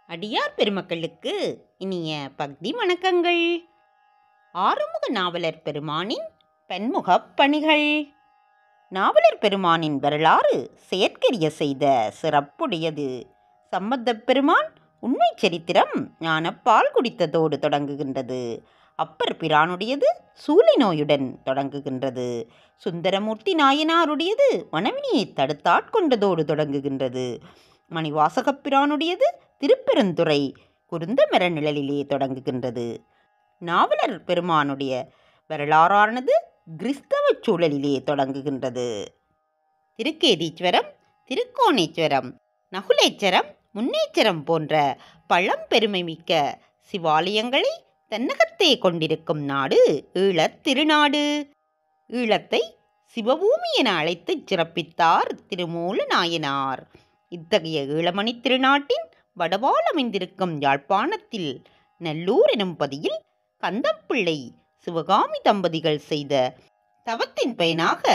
அடியார் பெருமக்களுக்கு இனிய பக்தி வணக்கங்கள் ஆறுமுக நாவலர் பெருமானின் பன்முகப் பணிகள் நாவலர் பெருமானின் வரலாறு செயற்கரிய செய்த சிறப்புடையது சம்பந்தப் பெருமான் உண்மை சரித்திரம் ஞானப்பால் குடித்ததோடு தொடங்குகின்றது அப்பர் பிரானுடையது சூளை நோயுடன் தொடங்குகின்றது சுந்தரமூர்த்தி நாயனாருடையது மணவினியை தடுத்தாட்கொண்டதோடு தொடங்குகின்றது மணிவாசகப் பிரானுடையது திருப்பெருந்துறை குருந்த மரநிழலிலே தொடங்குகின்றது நாவலர் பெருமானுடைய வரலாறானது கிறிஸ்தவ சூழலிலே தொடங்குகின்றது திருக்கேதீஸ்வரம் திருக்கோணேஸ்வரம் நகுலேச்சரம் முன்னேச்சரம் போன்ற பழம்பெருமை மிக்க சிவாலயங்களை தன்னகத்தே கொண்டிருக்கும் நாடு ஈழத் திருநாடு ஈழத்தை சிவபூமி என அழைத்துச் சிறப்பித்தார் திருமூல நாயனார் இத்தகைய ஈழமணி திருநாட்டின் வடவால் அமைந்திருக்கும் யாழ்ப்பாணத்தில் நல்லூர் எனும் பதியில் கந்தம்பிள்ளை சிவகாமி தம்பதிகள் செய்த தவத்தின் பயனாக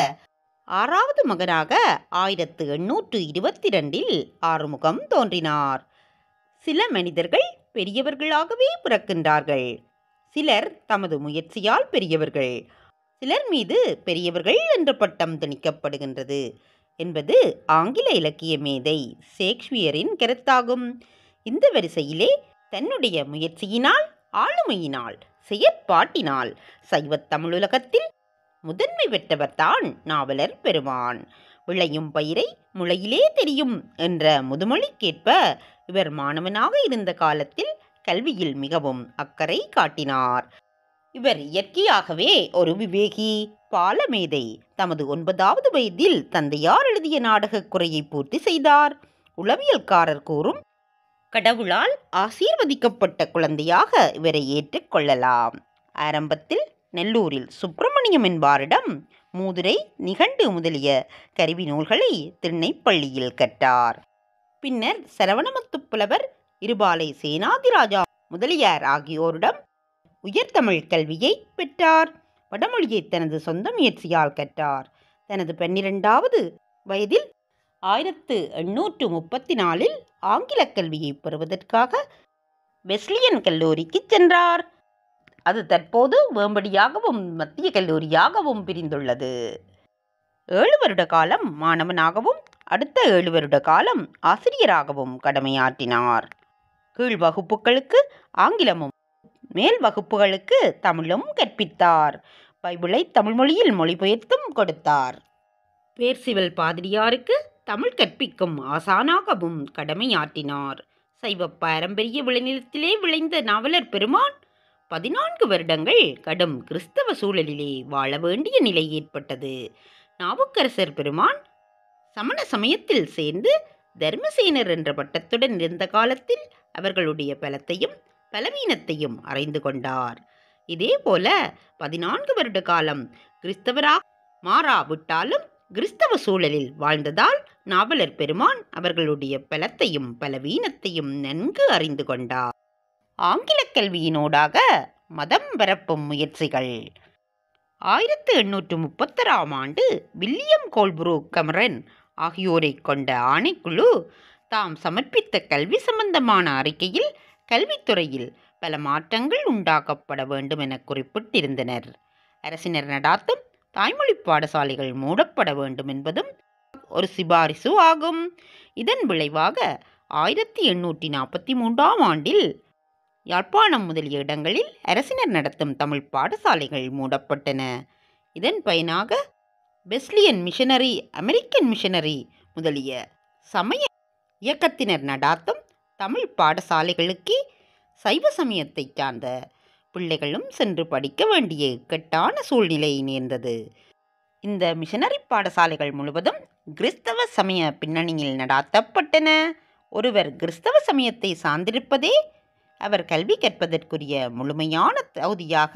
ஆறாவது மகனாக ஆயிரத்து எண்ணூற்று இருபத்தி ரெண்டில் ஆறுமுகம் தோன்றினார் சில மனிதர்கள் பெரியவர்களாகவே பிறக்கின்றார்கள் சிலர் தமது முயற்சியால் பெரியவர்கள் சிலர் மீது பெரியவர்கள் என்ற பட்டம் திணிக்கப்படுகின்றது என்பது ஆங்கில இலக்கிய மேதை ஷேக்ஸ்பியரின் கருத்தாகும் இந்த வரிசையிலே தன்னுடைய முயற்சியினால் ஆளுமையினால் செயற்பாட்டினால் சைவத் தமிழுலகத்தில் முதன்மை பெற்றவர்தான் நாவலர் பெருமான் விளையும் பயிரை முளையிலே தெரியும் என்ற முதுமொழிக்கேற்ப இவர் மாணவனாக இருந்த காலத்தில் கல்வியில் மிகவும் அக்கறை காட்டினார் இவர் இயற்கையாகவே ஒரு விவேகி பாலமேதை தமது ஒன்பதாவது வயதில் தந்தையார் எழுதிய நாடகக் குறையை பூர்த்தி செய்தார் உளவியல்காரர் கூறும் கடவுளால் ஆசீர்வதிக்கப்பட்ட குழந்தையாக இவரை ஏற்றுக்கொள்ளலாம் ஆரம்பத்தில் நெல்லூரில் சுப்பிரமணியம் என்பாரிடம் மூதுரை நிகண்டு முதலிய கருவி நூல்களை திண்ணைப்பள்ளியில் கற்றார் பின்னர் சரவணமுத்துப் புலவர் இருபாலை சேனாதிராஜா முதலியார் ஆகியோரிடம் உயர்தமிழ் கல்வியை பெற்றார் வடமொழியை தனது சொந்த முயற்சியால் கற்றார் தனது பன்னிரெண்டாவது வயதில் ஆயிரத்து எண்ணூற்று முப்பத்தி நாலில் ஆங்கில கல்வியை பெறுவதற்காக வெஸ்லியன் கல்லூரிக்கு சென்றார் அது தற்போது வேம்படியாகவும் மத்திய கல்லூரியாகவும் பிரிந்துள்ளது ஏழு வருட காலம் மாணவனாகவும் அடுத்த ஏழு வருட காலம் ஆசிரியராகவும் கடமையாற்றினார் கீழ் வகுப்புகளுக்கு ஆங்கிலமும் மேல் வகுப்புகளுக்கு தமிழும் கற்பித்தார் பைபிளை தமிழ் மொழியில் மொழிபெயர்த்தும் கொடுத்தார் பேர்சிவல் பாதிரியாருக்கு தமிழ் கற்பிக்கும் ஆசானாகவும் கடமையாற்றினார் சைவ பாரம்பரிய விளைநிலத்திலே விளைந்த நாவலர் பெருமான் பதினான்கு வருடங்கள் கடும் கிறிஸ்தவ சூழலிலே வாழ வேண்டிய நிலை ஏற்பட்டது நாவுக்கரசர் பெருமான் சமண சமயத்தில் சேர்ந்து தர்மசேனர் என்ற பட்டத்துடன் இருந்த காலத்தில் அவர்களுடைய பலத்தையும் பலவீனத்தையும் அறிந்து கொண்டார் இதேபோல பதினான்கு வருட காலம் கிறிஸ்தவரா மாறாவிட்டாலும் கிறிஸ்தவ சூழலில் வாழ்ந்ததால் நாவலர் பெருமான் அவர்களுடைய பலத்தையும் பலவீனத்தையும் நன்கு அறிந்து கொண்டார் ஆங்கில கல்வியினூடாக மதம் பரப்பும் முயற்சிகள் ஆயிரத்து எண்ணூற்று முப்பத்தராம் ஆண்டு வில்லியம் கோல்புரூக் கமரன் ஆகியோரை கொண்ட ஆணைக்குழு தாம் சமர்ப்பித்த கல்வி சம்பந்தமான அறிக்கையில் கல்வித்துறையில் பல மாற்றங்கள் உண்டாக்கப்பட வேண்டும் என குறிப்பிட்டிருந்தனர் அரசினர் நடாத்தும் தாய்மொழி பாடசாலைகள் மூடப்பட வேண்டும் என்பதும் ஒரு சிபாரிசு ஆகும் இதன் விளைவாக ஆயிரத்தி எண்ணூற்றி நாற்பத்தி மூன்றாம் ஆண்டில் யாழ்ப்பாணம் முதலிய இடங்களில் அரசினர் நடத்தும் தமிழ் பாடசாலைகள் மூடப்பட்டன இதன் பயனாக பெஸ்லியன் மிஷனரி அமெரிக்கன் மிஷனரி முதலிய சமய இயக்கத்தினர் நடாத்தும் தமிழ் பாடசாலைகளுக்கே சைவ சமயத்தைச் சார்ந்த பிள்ளைகளும் சென்று படிக்க வேண்டிய இக்கட்டான சூழ்நிலை நேர்ந்தது இந்த மிஷனரி பாடசாலைகள் முழுவதும் கிறிஸ்தவ சமய பின்னணியில் நடாத்தப்பட்டன ஒருவர் கிறிஸ்தவ சமயத்தை சார்ந்திருப்பதே அவர் கல்வி கற்பதற்குரிய முழுமையான தகுதியாக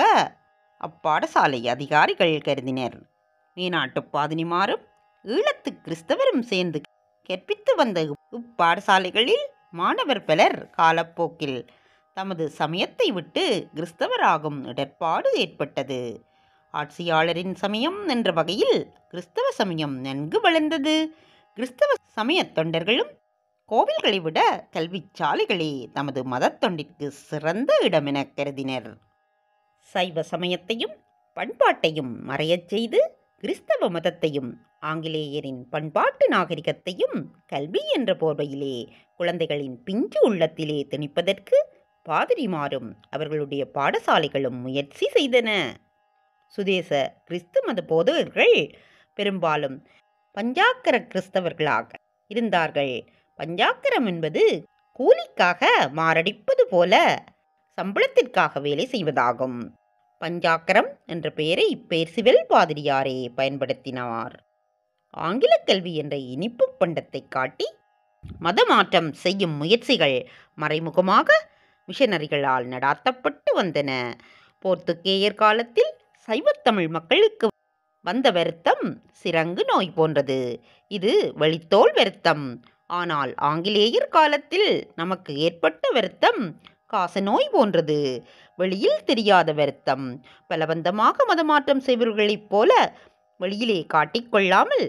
அப்பாடசாலை அதிகாரிகள் கருதினர் மேநாட்டு பாதினிமாரும் ஈழத்து கிறிஸ்தவரும் சேர்ந்து கற்பித்து வந்த இப்பாடசாலைகளில் மாணவர் பலர் காலப்போக்கில் தமது சமயத்தை விட்டு கிறிஸ்தவராகும் இடர்பாடு ஏற்பட்டது ஆட்சியாளரின் சமயம் என்ற வகையில் கிறிஸ்தவ சமயம் நன்கு வளர்ந்தது கிறிஸ்தவ சமயத் தொண்டர்களும் கோவில்களை விட கல்விச் சாலைகளே தமது மதத்தொண்டிற்கு சிறந்த இடமென கருதினர் சைவ சமயத்தையும் பண்பாட்டையும் மறையச் செய்து கிறிஸ்தவ மதத்தையும் ஆங்கிலேயரின் பண்பாட்டு நாகரிகத்தையும் கல்வி என்ற போர்வையிலே குழந்தைகளின் பிஞ்சு உள்ளத்திலே திணிப்பதற்கு பாதிரிமாரும் அவர்களுடைய பாடசாலைகளும் முயற்சி செய்தன சுதேச கிறிஸ்து மத போதகர்கள் பெரும்பாலும் பஞ்சாக்கர கிறிஸ்தவர்களாக இருந்தார்கள் பஞ்சாக்கரம் என்பது கூலிக்காக மாரடிப்பது போல சம்பளத்திற்காக வேலை செய்வதாகும் பஞ்சாக்கரம் என்ற பெயரை பேர்சிவெல் பாதிரியாரே பயன்படுத்தினார் ஆங்கில கல்வி என்ற இனிப்பு பண்டத்தை காட்டி மதமாற்றம் செய்யும் முயற்சிகள் மறைமுகமாக மிஷனரிகளால் நடாத்தப்பட்டு வந்தன போர்த்துகேயர் காலத்தில் சைவத்தமிழ் மக்களுக்கு வந்த வருத்தம் சிரங்கு நோய் போன்றது இது வெளித்தோல் வருத்தம் ஆனால் ஆங்கிலேயர் காலத்தில் நமக்கு ஏற்பட்ட வருத்தம் காசநோய் போன்றது வெளியில் தெரியாத வருத்தம் பலவந்தமாக மதமாற்றம் செய்பவர்களைப் போல வெளியிலே காட்டிக்கொள்ளாமல்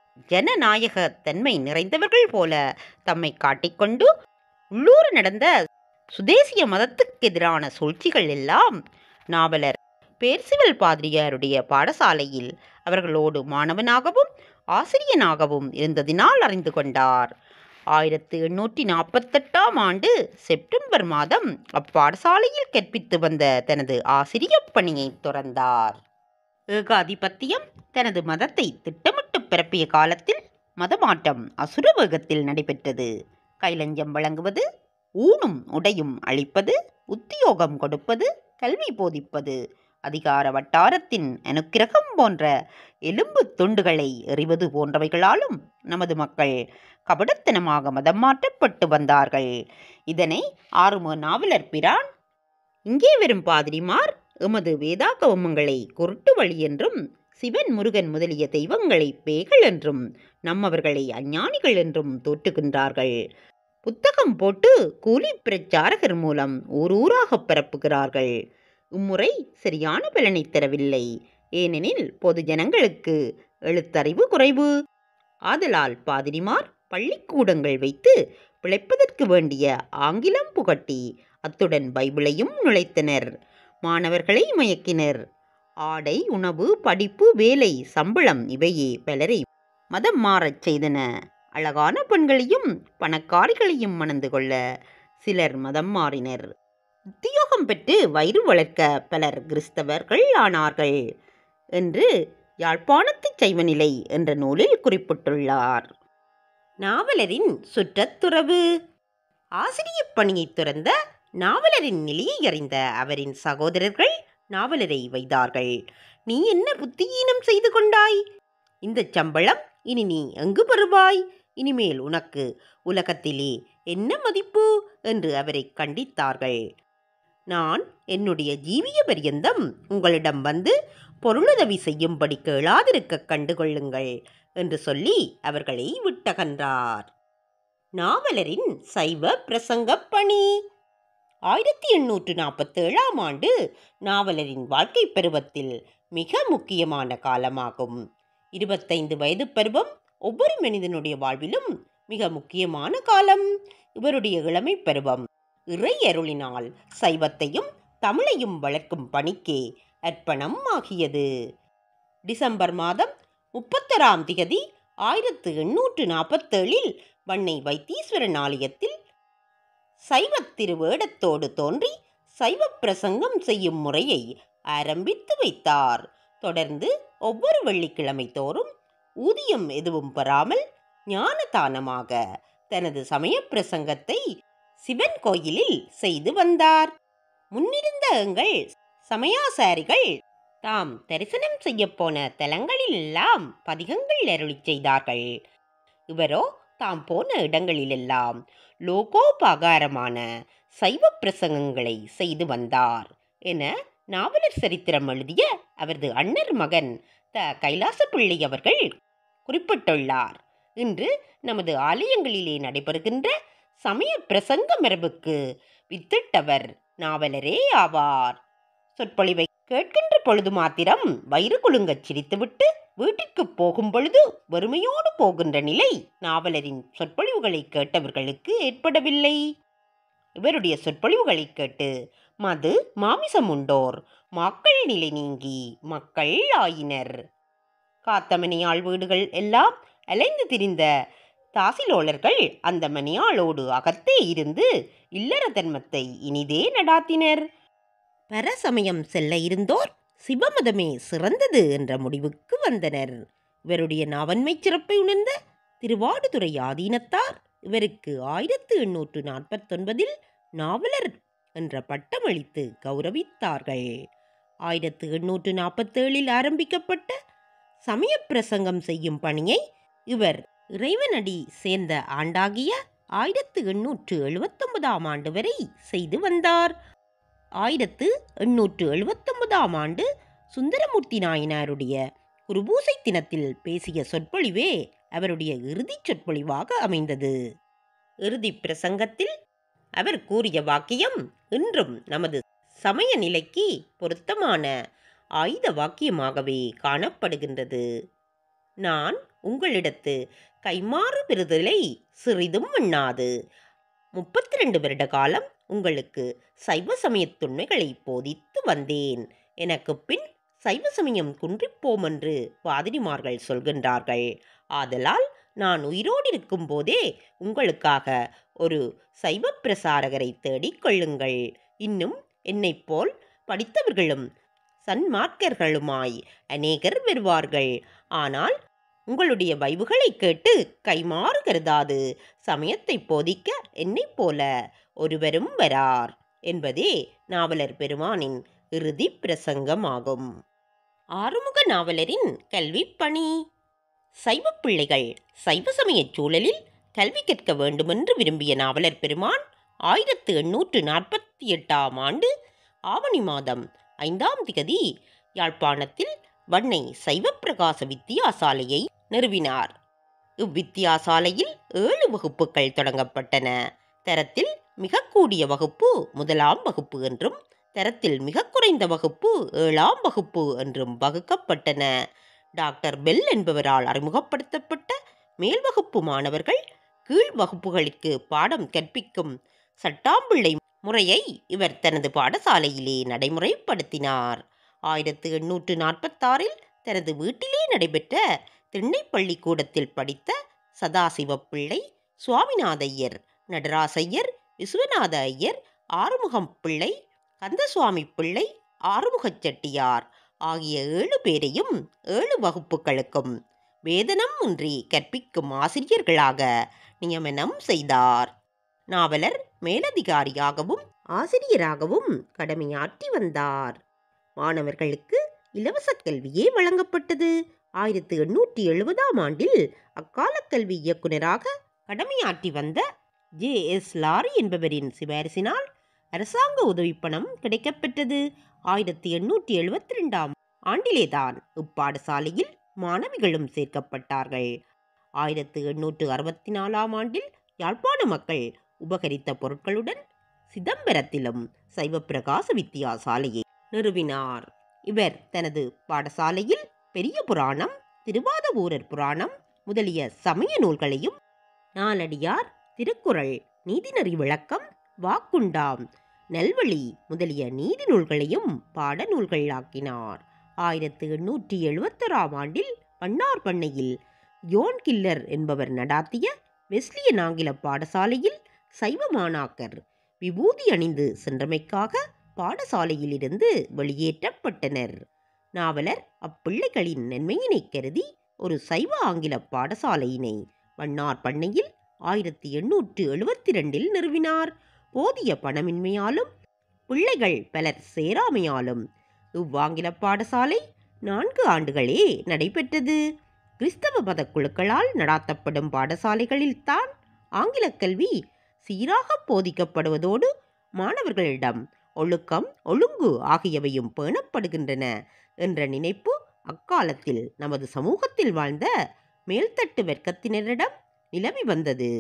ஜனநாயக தன்மை நிறைந்தவர்கள் போல தம்மை காட்டிக்கொண்டு உள்ளூர் நடந்த சுதேசிய மதத்துக்கு எதிரான சூழ்ச்சிகள் எல்லாம் நாவலர் பேர்சிவல் பாதிரியாருடைய பாடசாலையில் அவர்களோடு மாணவனாகவும் ஆசிரியனாகவும் இருந்ததினால் அறிந்து கொண்டார் ஆயிரத்து எண்ணூற்றி நாற்பத்தெட்டாம் ஆண்டு செப்டம்பர் மாதம் அப்பாடசாலையில் கற்பித்து வந்த தனது ஆசிரியப் பணியை துறந்தார் ஏகாதிபத்தியம் தனது மதத்தை திட்டமிட்டு பிறப்பிய காலத்தில் மதமாற்றம் அசுர வேகத்தில் நடைபெற்றது கைலஞ்சம் வழங்குவது ஊனும் உடையும் அளிப்பது உத்தியோகம் கொடுப்பது கல்வி போதிப்பது அதிகார வட்டாரத்தின் அனுக்கிரகம் போன்ற எலும்பு துண்டுகளை எறிவது போன்றவைகளாலும் நமது மக்கள் கபடத்தனமாக மதம் மாற்றப்பட்டு வந்தார்கள் இதனை ஆறும நாவலர் பிரான் இங்கே வரும் பாதிரிமார் எமது வேதாகவமங்களை குருட்டு வழி என்றும் சிவன் முருகன் முதலிய தெய்வங்களை பேய்கள் என்றும் நம்மவர்களை அஞ்ஞானிகள் என்றும் தோற்றுகின்றார்கள் புத்தகம் போட்டு கூலி பிரச்சாரகர் மூலம் ஊர் ஊராக பரப்புகிறார்கள் இம்முறை சரியான பலனை தரவில்லை ஏனெனில் பொது ஜனங்களுக்கு எழுத்தறிவு குறைவு ஆதலால் பாதிரிமார் பள்ளிக்கூடங்கள் வைத்து பிழைப்பதற்கு வேண்டிய ஆங்கிலம் புகட்டி அத்துடன் பைபிளையும் நுழைத்தனர் மாணவர்களை மயக்கினர் ஆடை உணவு படிப்பு வேலை சம்பளம் இவையே பலரை மதம் மாறச் செய்தன அழகான பெண்களையும் பணக்காரிகளையும் மணந்து கொள்ள சிலர் மதம் மாறினர் உத்தியோகம் பெற்று வயிறு வளர்க்க பலர் கிறிஸ்தவர்கள் ஆனார்கள் என்று யாழ்ப்பாணத்து சைவநிலை என்ற நூலில் குறிப்பிட்டுள்ளார் நாவலரின் சுற்றத்துறவு ஆசிரியப் பணியைத் துறந்த நாவலரின் நிலையை அறிந்த அவரின் சகோதரர்கள் நாவலரை வைத்தார்கள் நீ என்ன புத்தியீனம் செய்து கொண்டாய் இந்த சம்பளம் இனி நீ எங்கு பெறுவாய் இனிமேல் உனக்கு உலகத்திலே என்ன மதிப்பு என்று அவரை கண்டித்தார்கள் நான் என்னுடைய ஜீவிய பரியந்தம் உங்களிடம் வந்து பொருளுதவி செய்யும்படி கேளாதிருக்க கண்டுகொள்ளுங்கள் என்று சொல்லி அவர்களை விட்டகன்றார் நாவலரின் சைவ பிரசங்கப் பணி ஆயிரத்தி எண்ணூற்று நாற்பத்தேழாம் ஆண்டு நாவலரின் வாழ்க்கை பருவத்தில் மிக முக்கியமான காலமாகும் இருபத்தைந்து வயது பருவம் ஒவ்வொரு மனிதனுடைய வாழ்விலும் மிக முக்கியமான காலம் இவருடைய இளமை பருவம் இறை அருளினால் சைவத்தையும் தமிழையும் வளர்க்கும் பணிக்கே அர்ப்பணம் ஆகியது டிசம்பர் மாதம் முப்பத்தொராம் திகதி ஆயிரத்து எண்ணூற்று நாற்பத்தேழில் வன்னை வைத்தீஸ்வரன் ஆலயத்தில் சைவத் திருவேடத்தோடு தோன்றி சைவ பிரசங்கம் செய்யும் முறையை ஆரம்பித்து வைத்தார் தொடர்ந்து ஒவ்வொரு வெள்ளிக்கிழமை தோறும் ஊதியம் எதுவும் பெறாமல் ஞானதானமாக தனது சமய பிரசங்கத்தை சிவன் கோயிலில் செய்து வந்தார் முன்னிருந்த எங்கள் சமயாசாரிகள் தாம் தரிசனம் செய்யப்போன தலங்களிலெல்லாம் பதிகங்கள் அருளிச் செய்தார்கள் இவரோ தாம் போன இடங்களிலெல்லாம் லோகோபாகாரமான சைவ பிரசங்கங்களை செய்து வந்தார் என நாவலர் சரித்திரம் எழுதிய அவரது அண்ணர் மகன் த கைலாச பிள்ளை அவர்கள் குறிப்பிட்டுள்ளார் இன்று நமது ஆலயங்களிலே நடைபெறுகின்ற சமய பிரசங்க மரபுக்கு வித்திட்டவர் நாவலரே ஆவார் சொற்பொழிவை கேட்கின்ற பொழுது மாத்திரம் வயிறு குலுங்கச் சிரித்துவிட்டு வீட்டிற்கு போகும் பொழுது வறுமையோடு போகின்ற நிலை நாவலரின் சொற்பொழிவுகளை கேட்டவர்களுக்கு ஏற்படவில்லை இவருடைய சொற்பொழிவுகளை கேட்டு மது மாமிசம் உண்டோர் மக்கள் நிலை நீங்கி மக்கள் ஆயினர் காத்தமணியாள் வீடுகள் எல்லாம் அலைந்து திரிந்த தாசிலோழர்கள் அந்த மணியாளோடு அகத்தே இருந்து இல்லற தர்மத்தை இனிதே நடாத்தினர் பரசமயம் செல்ல இருந்தோர் சிவமதமே சிறந்தது என்ற முடிவுக்கு வந்தனர் இவருடைய நாவன்மை சிறப்பை உணர்ந்த திருவாடுதுறை ஆதீனத்தார் இவருக்கு ஆயிரத்து எண்ணூற்று நாற்பத்தொன்பதில் நாவலர் என்ற பட்டம் அளித்து கௌரவித்தார்கள் ஆயிரத்து எண்ணூற்று நாற்பத்தேழில் ஆரம்பிக்கப்பட்ட சமய பிரசங்கம் செய்யும் பணியை இவர் இறைவனடி சேர்ந்த ஆண்டாகிய ஆயிரத்து எண்ணூற்று எழுபத்தொன்பதாம் ஆண்டு வரை செய்து வந்தார் ஆயிரத்து எண்ணூற்று எழுபத்தொன்பதாம் ஆண்டு சுந்தரமூர்த்தி நாயனாருடைய குருபூசை தினத்தில் பேசிய சொற்பொழிவே அவருடைய இறுதிச் சொற்பொழிவாக அமைந்தது இறுதி பிரசங்கத்தில் அவர் கூறிய வாக்கியம் இன்றும் நமது சமய நிலைக்கு பொருத்தமான ஆயுத வாக்கியமாகவே காணப்படுகின்றது நான் உங்களிடத்து கைமாறு பெறுதலை சிறிதும் எண்ணாது முப்பத்தி ரெண்டு வருட காலம் உங்களுக்கு சைவ சமயத் துண்மைகளை போதித்து வந்தேன் எனக்கு பின் சைவ சமயம் குன்றிப்போம் என்று பாதிரிமார்கள் சொல்கின்றார்கள் ஆதலால் நான் உயிரோடு இருக்கும் போதே உங்களுக்காக ஒரு சைவ பிரசாரகரை தேடிக் கொள்ளுங்கள் இன்னும் என்னைப் போல் படித்தவர்களும் சன்மார்க்கர்களுமாய் அநேகர் வருவார்கள் ஆனால் உங்களுடைய வைவுகளை கேட்டு கைமாறு கருதாது சமயத்தை போதிக்க என்னைப் போல ஒருவரும் வரார் என்பதே நாவலர் பெருமானின் இறுதி பிரசங்கமாகும் ஆறுமுக நாவலரின் கல்விப் பணி சைவ பிள்ளைகள் சைவ சமயச் சூழலில் கல்வி கற்க வேண்டுமென்று விரும்பிய நாவலர் பெருமான் ஆயிரத்து எண்ணூற்று நாற்பத்தி எட்டாம் ஆண்டு ஆவணி மாதம் ஐந்தாம் திகதி யாழ்ப்பாணத்தில் வன்னை சைவப்பிரகாச வித்தியாசாலையை நிறுவினார் இவ்வித்தியாசாலையில் ஏழு வகுப்புகள் தொடங்கப்பட்டன தரத்தில் மிக கூடிய வகுப்பு முதலாம் வகுப்பு என்றும் தரத்தில் மிக குறைந்த வகுப்பு ஏழாம் வகுப்பு என்றும் வகுக்கப்பட்டன டாக்டர் பெல் என்பவரால் அறிமுகப்படுத்தப்பட்ட மேல் வகுப்பு மாணவர்கள் கீழ் வகுப்புகளுக்கு பாடம் கற்பிக்கும் சட்டாம்பிள்ளை முறையை இவர் தனது பாடசாலையிலே நடைமுறைப்படுத்தினார் ஆயிரத்து எண்ணூற்று நாற்பத்தாறில் தனது வீட்டிலே நடைபெற்ற திண்ணைப்பள்ளி கூடத்தில் படித்த சதாசிவ பிள்ளை சுவாமிநாத ஐயர் நடராசையர் விஸ்வநாத ஐயர் ஆறுமுகம் பிள்ளை கந்தசுவாமி பிள்ளை ஆறுமுகச் செட்டியார் ஆகிய ஏழு பேரையும் ஏழு வகுப்புகளுக்கும் வேதனம் இன்றி கற்பிக்கும் ஆசிரியர்களாக நியமனம் செய்தார் நாவலர் மேலதிகாரியாகவும் ஆசிரியராகவும் கடமையாற்றி வந்தார் மாணவர்களுக்கு இலவச கல்வியே வழங்கப்பட்டது ஆயிரத்து எண்ணூற்றி எழுபதாம் ஆண்டில் அக்கால கல்வி இயக்குநராக கடமையாற்றி வந்த ஜே எஸ் லாரி என்பவரின் சிபாரிசினால் அரசாங்க உதவிப்பணம் கிடைக்கப்பெற்றது ஆயிரத்தி எண்ணூற்றி எழுபத்தி ரெண்டாம் ஆண்டிலேதான் இப்பாடசாலையில் மாணவிகளும் சேர்க்கப்பட்டார்கள் ஆயிரத்து எண்ணூற்று அறுபத்தி நாலாம் ஆண்டில் யாழ்ப்பாண மக்கள் உபகரித்த பொருட்களுடன் சிதம்பரத்திலும் சைவப்பிரகாச வித்தியாசாலையை நிறுவினார் இவர் தனது பாடசாலையில் பெரிய புராணம் திருவாதவூரர் புராணம் முதலிய சமய நூல்களையும் நாலடியார் திருக்குறள் நீதிநெறி விளக்கம் வாக்குண்டாம் நல்வழி முதலிய நீதி நூல்களையும் பாடநூல்களாக்கினார் ஆயிரத்து எண்ணூற்றி எழுபத்தொராம் ஆண்டில் பன்னார் பண்ணையில் யோன் கில்லர் என்பவர் நடாத்திய வெஸ்லியன் ஆங்கில பாடசாலையில் சைவ மாணாக்கர் விபூதி அணிந்து சென்றமைக்காக பாடசாலையிலிருந்து வெளியேற்றப்பட்டனர் நாவலர் அப்பிள்ளைகளின் நன்மையினை கருதி ஒரு சைவ ஆங்கில பாடசாலையினை வண்ணார் பண்ணையில் ஆயிரத்தி எண்ணூற்று எழுபத்தி ரெண்டில் நிறுவினார் போதிய பணமின்மையாலும் பிள்ளைகள் பலர் சேராமையாலும் இவ்வாங்கில பாடசாலை நான்கு ஆண்டுகளே நடைபெற்றது கிறிஸ்தவ மத குழுக்களால் நடாத்தப்படும் பாடசாலைகளில்தான் ஆங்கில கல்வி சீராக போதிக்கப்படுவதோடு மாணவர்களிடம் ஒழுக்கம் ஒழுங்கு ஆகியவையும் பேணப்படுகின்றன என்ற நினைப்பு அக்காலத்தில் நமது சமூகத்தில் வாழ்ந்த மேல்தட்டு வர்க்கத்தினரிடம் நிலவி வந்தது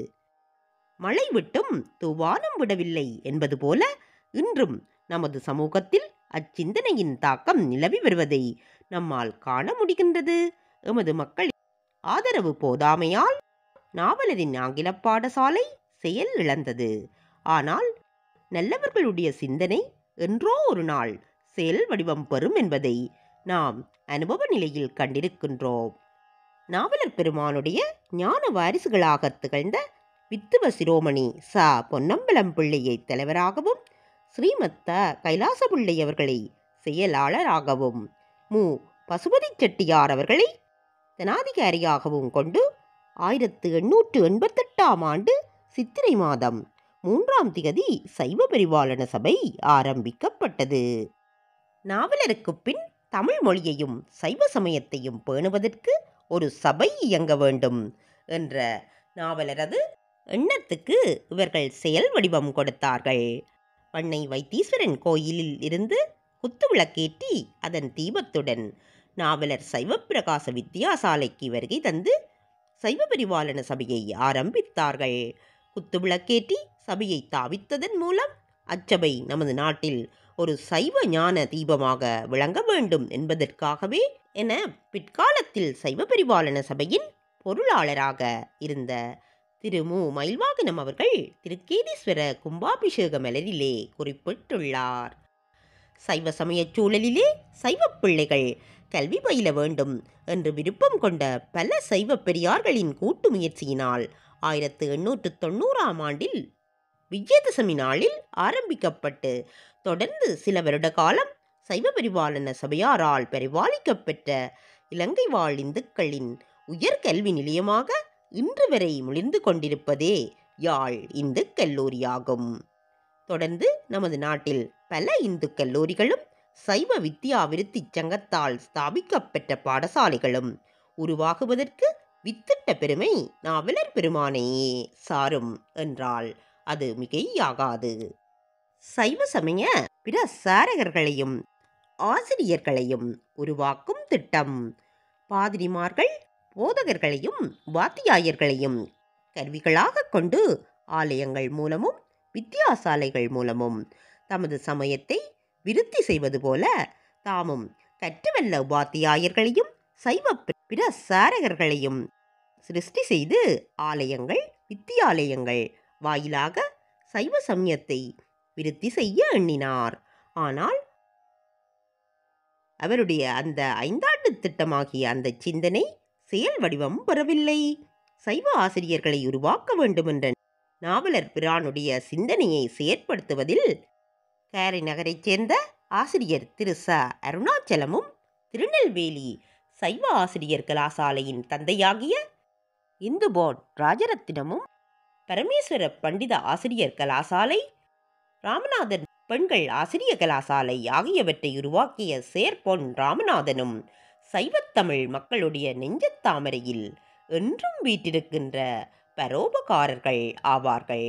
மழை விட்டும் தூவானம் விடவில்லை என்பது போல இன்றும் நமது சமூகத்தில் அச்சிந்தனையின் தாக்கம் நிலவி வருவதை நம்மால் காண முடிகின்றது எமது மக்கள் ஆதரவு போதாமையால் நாவலரின் ஆங்கில பாடசாலை செயல் இழந்தது ஆனால் நல்லவர்களுடைய சிந்தனை என்றோ ஒரு நாள் செயல் வடிவம் பெறும் என்பதை நாம் அனுபவ நிலையில் கண்டிருக்கின்றோம் நாவலர் பெருமானுடைய ஞான வாரிசுகளாக திகழ்ந்த வித்துவ சிரோமணி ச பொன்னம்பலம் பிள்ளையை தலைவராகவும் ஸ்ரீமத்த கைலாச பிள்ளை அவர்களை செயலாளராகவும் மு பசுபதி செட்டியார் அவர்களை தனாதிகாரியாகவும் கொண்டு ஆயிரத்து எண்ணூற்று எண்பத்தெட்டாம் ஆண்டு சித்திரை மாதம் மூன்றாம் திகதி சைவ பரிபாலன சபை ஆரம்பிக்கப்பட்டது நாவலருக்கு பின் தமிழ் மொழியையும் சைவ சமயத்தையும் பேணுவதற்கு ஒரு சபை இயங்க வேண்டும் என்ற நாவலரது எண்ணத்துக்கு இவர்கள் செயல் வடிவம் கொடுத்தார்கள் பண்ணை வைத்தீஸ்வரன் கோயிலில் இருந்து குத்துவிளக்கேற்றி அதன் தீபத்துடன் நாவலர் சைவப்பிரகாச வித்தியாசாலைக்கு வருகை தந்து சைவ பரிபாலன சபையை ஆரம்பித்தார்கள் குத்துவிளக்கேற்றி சபையை தாவித்ததன் மூலம் அச்சபை நமது நாட்டில் ஒரு சைவ ஞான தீபமாக விளங்க வேண்டும் என்பதற்காகவே என பிற்காலத்தில் சைவ பரிபாலன சபையின் பொருளாளராக இருந்த திரு மு மயில்வாகனம் அவர்கள் திருக்கேதீஸ்வர கும்பாபிஷேக மலரிலே குறிப்பிட்டுள்ளார் சைவ சமயச் சூழலிலே சைவ பிள்ளைகள் கல்வி பயில வேண்டும் என்று விருப்பம் கொண்ட பல சைவ பெரியார்களின் கூட்டு முயற்சியினால் ஆயிரத்து எண்ணூற்று தொண்ணூறாம் ஆண்டில் விஜயதசமி நாளில் ஆரம்பிக்கப்பட்டு தொடர்ந்து சில வருட காலம் சைவ பரிபாலன சபையாரால் பரிபாலிக்கப்பெற்ற இலங்கை வாழ் இந்துக்களின் உயர்கல்வி நிலையமாக இன்று வரை முளிர்ந்து கொண்டிருப்பதே யாழ் இந்து கல்லூரியாகும் தொடர்ந்து நமது நாட்டில் பல இந்து கல்லூரிகளும் சைவ வித்யா விருத்தி சங்கத்தால் ஸ்தாபிக்கப்பெற்ற பாடசாலைகளும் உருவாகுவதற்கு வித்திட்ட பெருமை நாவலர் பெருமானையே சாரும் என்றால் அது மிகையாகாது சைவ சமய பிரசாரகர்களையும் ஆசிரியர்களையும் உருவாக்கும் திட்டம் பாதிரிமார்கள் போதகர்களையும் வாத்தியாயர்களையும் கருவிகளாக கொண்டு ஆலயங்கள் மூலமும் வித்தியாசாலைகள் மூலமும் தமது சமயத்தை விருத்தி செய்வது போல தாமும் கற்றுவல்ல உபாத்தியாயர்களையும் சைவ பிரசாரகர்களையும் சிருஷ்டி செய்து ஆலயங்கள் வித்தியாலயங்கள் வாயிலாக சைவ சமயத்தை விருத்தி செய்ய எண்ணினார் ஆனால் அவருடைய அந்த ஐந்தாண்டு திட்டமாகிய அந்த சிந்தனை செயல் வடிவம் பெறவில்லை சைவ ஆசிரியர்களை உருவாக்க வேண்டுமென்ற நாவலர் பிரானுடைய சிந்தனையை செயற்படுத்துவதில் கேரி நகரைச் சேர்ந்த ஆசிரியர் திரு ச அருணாச்சலமும் திருநெல்வேலி சைவ ஆசிரியர் கலாசாலையின் தந்தையாகிய இந்துபோட் ராஜரத்தினமும் பரமேஸ்வர பண்டித ஆசிரியர் கலாசாலை ராமநாதன் பெண்கள் ஆசிரிய கலாசாலை ஆகியவற்றை உருவாக்கிய சேர்பொன் ராமநாதனும் சைவத்தமிழ் மக்களுடைய நெஞ்சத்தாமரையில் என்றும் வீற்றிருக்கின்ற பரோபகாரர்கள் ஆவார்கள்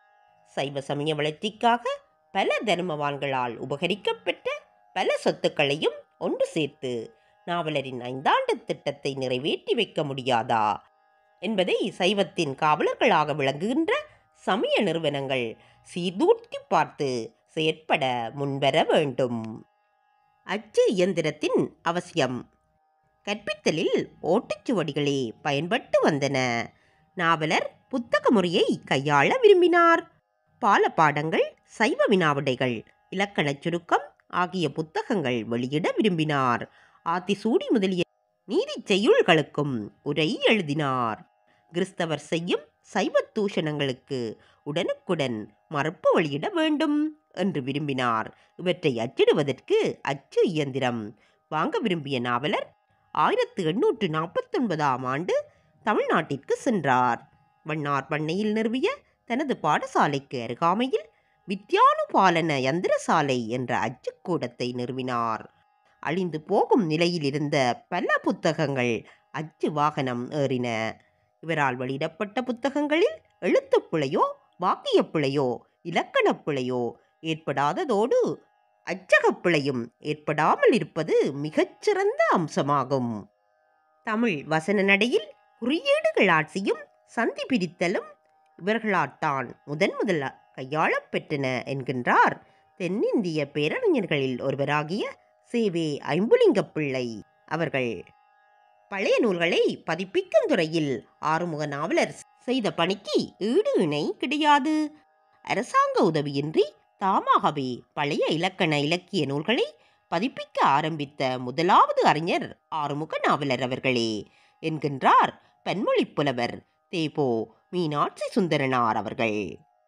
சைவ சமய வளர்ச்சிக்காக பல தர்மவான்களால் உபகரிக்கப்பெற்ற பல சொத்துக்களையும் ஒன்று சேர்த்து நாவலரின் ஐந்தாண்டு திட்டத்தை நிறைவேற்றி வைக்க முடியாதா என்பதை சைவத்தின் காவலர்களாக விளங்குகின்ற சமய நிறுவனங்கள் சீர்தூர்த்தி பார்த்து செயற்பட முன்வர வேண்டும் அச்சு இயந்திரத்தின் அவசியம் கற்பித்தலில் ஓட்டுச்சுவடிகளே பயன்பட்டு வந்தன நாவலர் புத்தக முறையை கையாள விரும்பினார் பாலப்பாடங்கள் சைவ வினாவிடைகள் இலக்கணச் சுருக்கம் ஆகிய புத்தகங்கள் வெளியிட விரும்பினார் ஆத்திசூடி முதலிய நீதிச் செய்யுள்களுக்கும் உரை எழுதினார் கிறிஸ்தவர் செய்யும் சைவ தூஷணங்களுக்கு உடனுக்குடன் மறுப்பு வெளியிட வேண்டும் என்று விரும்பினார் இவற்றை அச்சிடுவதற்கு அச்சு இயந்திரம் வாங்க விரும்பிய நாவலர் ஆயிரத்து எண்ணூற்று நாற்பத்தொன்பதாம் ஆண்டு தமிழ்நாட்டிற்கு சென்றார் வண்ணார் பண்ணையில் நிறுவிய தனது பாடசாலைக்கு அருகாமையில் வித்யானுபாலன யந்திரசாலை என்ற அச்சுக்கூடத்தை நிறுவினார் அழிந்து போகும் நிலையில் இருந்த பல புத்தகங்கள் அச்சு வாகனம் ஏறின இவரால் வெளியிடப்பட்ட புத்தகங்களில் எழுத்துப் பிழையோ வாக்கியப் பிழையோ இலக்கணப் பிழையோ ஏற்படாததோடு அச்சகப் பிழையும் ஏற்படாமல் இருப்பது மிகச்சிறந்த அம்சமாகும் தமிழ் வசன நடையில் குறியீடுகள் ஆட்சியும் சந்தி பிரித்தலும் இவர்களால்தான் முதன் முதல் கையாளப் பெற்றன என்கின்றார் தென்னிந்திய பேரறிஞர்களில் ஒருவராகிய சேவே ஐம்புலிங்கப் பிள்ளை அவர்கள் பழைய நூல்களை பதிப்பிக்கும் துறையில் ஆறுமுக நாவலர் செய்த பணிக்கு ஈடு இணை கிடையாது அரசாங்க உதவியின்றி தாமாகவே பழைய இலக்கண இலக்கிய நூல்களை பதிப்பிக்க ஆரம்பித்த முதலாவது அறிஞர் ஆறுமுக நாவலர் அவர்களே என்கின்றார் பன்மொழிப் புலவர் தேபோ மீனாட்சி சுந்தரனார் அவர்கள்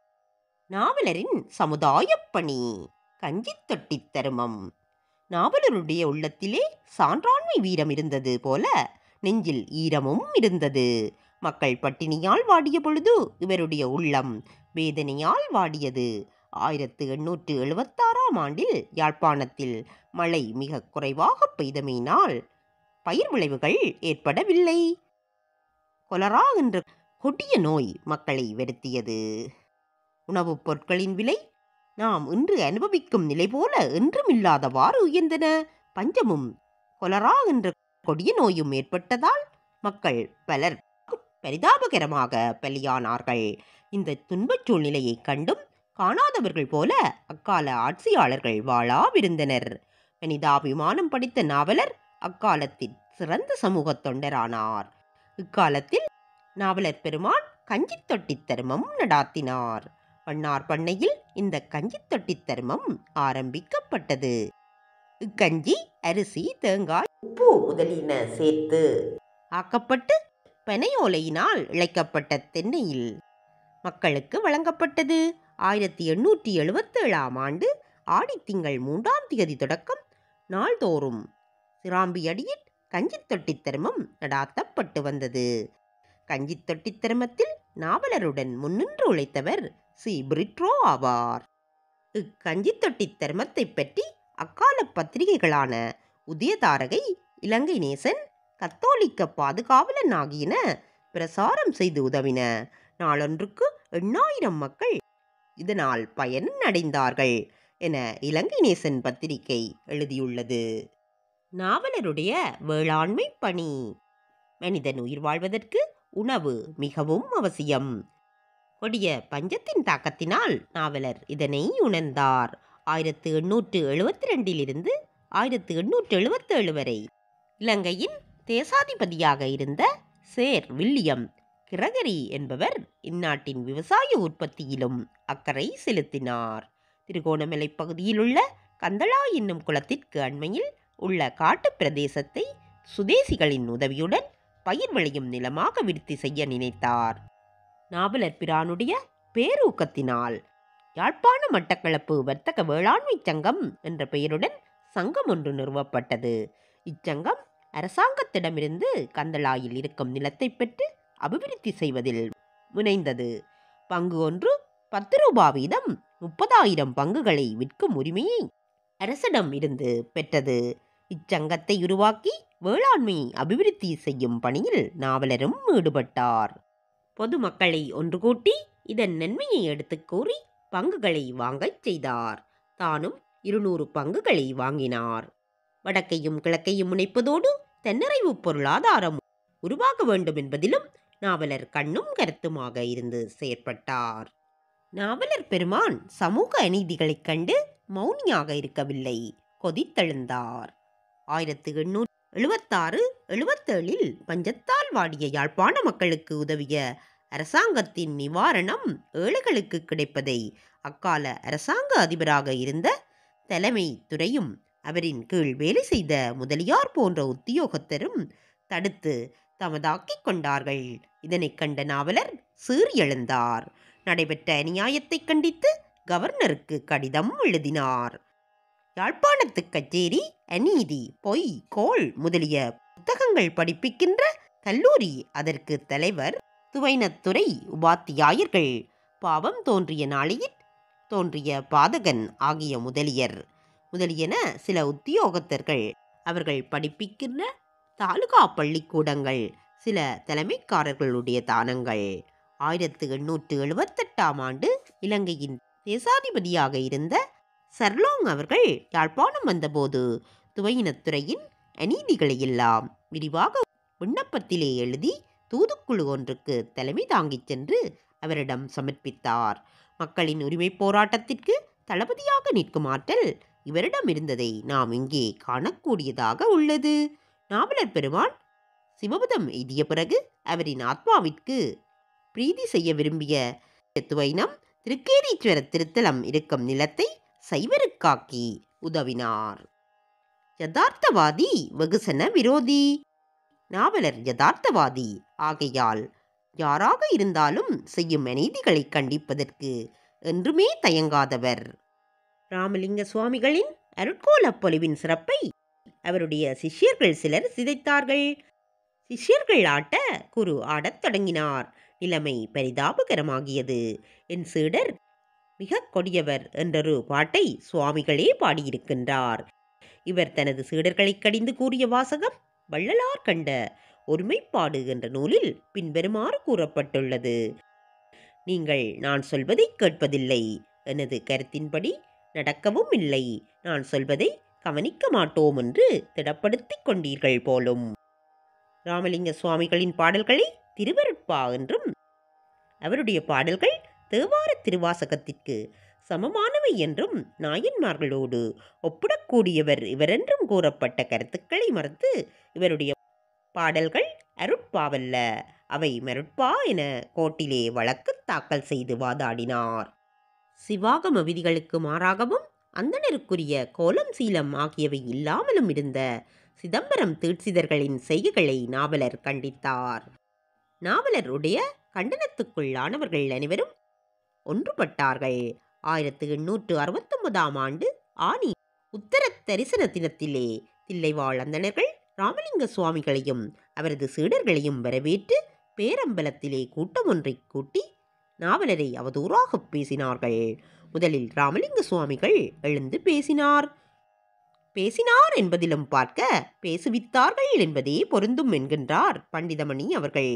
நாவலரின் சமுதாயப் பணி கஞ்சித் தொட்டித் தருமம் நாவலருடைய உள்ளத்திலே சான்றாண்மை வீரம் இருந்தது போல நெஞ்சில் ஈரமும் இருந்தது மக்கள் பட்டினியால் வாடிய பொழுது இவருடைய உள்ளம் வேதனையால் வாடியது ஆயிரத்து எண்ணூற்று எழுபத்தாறாம் ஆண்டில் யாழ்ப்பாணத்தில் மழை மிக குறைவாக பெய்தமையினால் பயிர் விளைவுகள் ஏற்படவில்லை கொலரா என்ற கொடிய நோய் மக்களை வருத்தியது உணவுப் பொருட்களின் விலை நாம் இன்று அனுபவிக்கும் நிலை போல என்றுமில்லாதவாறு உயர்ந்தன பஞ்சமும் கொலரா என்ற கொடிய நோயும் ஏற்பட்டதால் மக்கள் பலர் பரிதாபகரமாக பலியானார்கள் இந்த துன்பச் சூழ்நிலையைக் கண்டும் காணாதவர்கள் போல அக்கால ஆட்சியாளர்கள் வாழாவிருந்தனர் மனிதாபிமானம் படித்த நாவலர் அக்காலத்தில் சிறந்த சமூகத் தொண்டரானார் இக்காலத்தில் நாவலர் பெருமான் கஞ்சித் தொட்டித் தர்மம் நடாத்தினார் வண்ணார் பண்ணையில் இந்த கஞ்சித் தொட்டித் தர்மம் ஆரம்பிக்கப்பட்டது இக்கஞ்சி அரிசி தேங்காய் உப்பு முதலியன சேர்த்து ஆக்கப்பட்டு பனையோலையினால் இழைக்கப்பட்ட தென்னையில் மக்களுக்கு வழங்கப்பட்டது ஆயிரத்தி எண்ணூற்றி எழுபத்தேழாம் ஆண்டு ஆடித்திங்கள் மூன்றாம் தேதி தொடக்கம் நாள்தோறும் சிராம்பியடியில் கஞ்சித் தொட்டித் தர்மம் நடாத்தப்பட்டு வந்தது கஞ்சித் தொட்டித் தர்மத்தில் நாவலருடன் முன்னின்று உழைத்தவர் சி பிரிட்ரோ ஆவார் இக்கஞ்சித் தொட்டித் தர்மத்தைப் பற்றி அக்கால பத்திரிகைகளான உதயதாரகை இலங்கை நேசன் கத்தோலிக்க பாதுகாவலன் ஆகியன பிரசாரம் செய்து உதவின நாளொன்றுக்கு எண்ணாயிரம் மக்கள் இதனால் பயன் அடைந்தார்கள் என இலங்கை நேசன் பத்திரிகை எழுதியுள்ளது நாவலருடைய வேளாண்மை பணி மனிதன் உயிர் வாழ்வதற்கு உணவு மிகவும் அவசியம் கொடிய பஞ்சத்தின் தாக்கத்தினால் நாவலர் இதனை உணர்ந்தார் ஆயிரத்து எண்ணூற்று எழுபத்தி ரெண்டிலிருந்து ஆயிரத்து எண்ணூற்று எழுபத்தேழு வரை இலங்கையின் தேசாதிபதியாக இருந்த சேர் வில்லியம் கிரகரி என்பவர் இந்நாட்டின் விவசாய உற்பத்தியிலும் அக்கறை செலுத்தினார் திருகோணமலை பகுதியிலுள்ள கந்தளா என்னும் குளத்திற்கு அண்மையில் உள்ள காட்டுப் பிரதேசத்தை சுதேசிகளின் உதவியுடன் பயிர் விளையும் நிலமாக விருத்தி செய்ய நினைத்தார் நாவலர் பிரானுடைய பேரூக்கத்தினால் யாழ்ப்பாண மட்டக்களப்பு வர்த்தக வேளாண்மை சங்கம் என்ற பெயருடன் சங்கம் ஒன்று நிறுவப்பட்டது இச்சங்கம் அரசாங்கத்திடமிருந்து கந்தளாயில் இருக்கும் நிலத்தை பெற்று அபிவிருத்தி செய்வதில் முனைந்தது பங்கு ஒன்று பத்து ரூபா வீதம் முப்பதாயிரம் பங்குகளை விற்கும் உரிமையை அரசிடம் இருந்து பெற்றது இச்சங்கத்தை உருவாக்கி வேளாண்மை அபிவிருத்தி செய்யும் பணியில் நாவலரும் ஈடுபட்டார் பொதுமக்களை ஒன்று கூட்டி இதன் நன்மையை எடுத்துக் கூறி பங்குகளை வாங்கச் செய்தார் தானும் இருநூறு பங்குகளை வாங்கினார் வடக்கையும் கிழக்கையும் முனைப்பதோடு தன்னிறைவு பொருளாதாரம் உருவாக வேண்டும் என்பதிலும் நாவலர் கண்ணும் கருத்துமாக இருந்து செயற்பட்டார் நாவலர் பெருமான் சமூக அநீதிகளைக் கண்டு மௌனியாக இருக்கவில்லை கொதித்தெழுந்தார் ஆயிரத்து எண்ணூற்று எழுபத்தாறு எழுபத்தேழில் பஞ்சத்தால் வாடிய யாழ்ப்பாண மக்களுக்கு உதவிய அரசாங்கத்தின் நிவாரணம் ஏழைகளுக்கு கிடைப்பதை அக்கால அரசாங்க அதிபராக இருந்த தலைமை துறையும் அவரின் கீழ் வேலை செய்த முதலியார் போன்ற உத்தியோகத்தரும் தடுத்து தமதாக்கிக் கொண்டார்கள் இதனைக் கண்ட நாவலர் சீறி எழுந்தார் நடைபெற்ற அநியாயத்தைக் கண்டித்து கவர்னருக்கு கடிதம் எழுதினார் யாழ்ப்பாணத்து கச்சேரி அநீதி பொய் கோள் முதலிய புத்தகங்கள் படிப்பிக்கின்ற கல்லூரி அதற்கு தலைவர் துவைனத்துறை உபாத்தியாயர்கள் பாவம் தோன்றிய நாளையில் தோன்றிய பாதகன் ஆகிய முதலியர் முதலியன சில உத்தியோகத்தர்கள் அவர்கள் படிப்பிக்கின்ற தாலுகா பள்ளிக்கூடங்கள் சில தலைமைக்காரர்களுடைய தானங்கள் ஆயிரத்து எண்ணூற்று எழுபத்தெட்டாம் ஆண்டு இலங்கையின் தேசாதிபதியாக இருந்த சர்லோங் அவர்கள் யாழ்ப்பாணம் வந்தபோது துவையினத்துறையின் அநீதிகளை எல்லாம் விரிவாக விண்ணப்பத்திலே எழுதி தூதுக்குழு ஒன்றுக்கு தலைமை தாங்கிச் சென்று அவரிடம் சமர்ப்பித்தார் மக்களின் உரிமைப் போராட்டத்திற்கு தளபதியாக நிற்கும் ஆற்றல் இவரிடம் இருந்ததை நாம் இங்கே காணக்கூடியதாக உள்ளது நாவலர் பெருமான் சிவபதம் எய்திய பிறகு அவரின் ஆத்மாவிற்கு பிரீதி செய்ய விரும்பிய துவைனம் திருக்கேரீஸ்வர திருத்தலம் இருக்கும் நிலத்தை சைவருக்காக்கி உதவினார் யதார்த்தவாதி வெகுசன விரோதி நாவலர் யதார்த்தவாதி ஆகையால் யாராக இருந்தாலும் செய்யும் அநீதிகளை கண்டிப்பதற்கு என்றுமே தயங்காதவர் ராமலிங்க சுவாமிகளின் அருட்கோலப் பொலிவின் சிறப்பை அவருடைய சிஷ்யர்கள் சிலர் சிதைத்தார்கள் சிஷ்யர்கள் ஆட்ட குரு ஆடத் தொடங்கினார் நிலைமை பரிதாபகரமாகியது என் சீடர் மிக கொடியவர் என்றொரு பாட்டை சுவாமிகளே பாடியிருக்கின்றார் இவர் தனது சீடர்களை கடிந்து கூறிய வாசகம் வள்ளலார் கண்ட ஒருமைப்பாடு என்ற நூலில் பின்வருமாறு கூறப்பட்டுள்ளது நீங்கள் நான் சொல்வதை கேட்பதில்லை எனது கருத்தின்படி நடக்கவும் இல்லை நான் சொல்வதை கவனிக்க மாட்டோம் என்று திடப்படுத்திக் கொண்டீர்கள் போலும் ராமலிங்க சுவாமிகளின் பாடல்களை திருவருட்பா என்றும் அவருடைய பாடல்கள் தேவார திருவாசகத்திற்கு சமமானவை என்றும் நாயன்மார்களோடு ஒப்பிடக்கூடியவர் இவரென்றும் கூறப்பட்ட கருத்துக்களை மறுத்து இவருடைய பாடல்கள் அருட்பாவல்ல அவை மருட்பா என கோர்ட்டிலே வழக்கு தாக்கல் செய்து வாதாடினார் சிவாகம விதிகளுக்கு மாறாகவும் அந்தணருக்குரிய கோலம் சீலம் ஆகியவை இல்லாமலும் இருந்த சிதம்பரம் தீட்சிதர்களின் செய்கைகளை நாவலர் கண்டித்தார் நாவலருடைய கண்டனத்துக்குள்ளானவர்கள் அனைவரும் ஒன்றுபட்டார்கள் ஆயிரத்து எண்ணூற்று அறுபத்தொன்பதாம் ஆண்டு ஆனி உத்தர தரிசன தினத்திலே தில்லைவாழ் அந்தணர்கள் ராமலிங்க சுவாமிகளையும் அவரது சீடர்களையும் வரவேற்று பேரம்பலத்திலே கூட்டம் ஒன்றை கூட்டி நாவலரை அவதூறாகப் பேசினார்கள் முதலில் ராமலிங்க சுவாமிகள் எழுந்து பேசினார் பேசினார் என்பதிலும் பார்க்க பேசுவித்தார்கள் என்பதே பொருந்தும் என்கின்றார் பண்டிதமணி அவர்கள்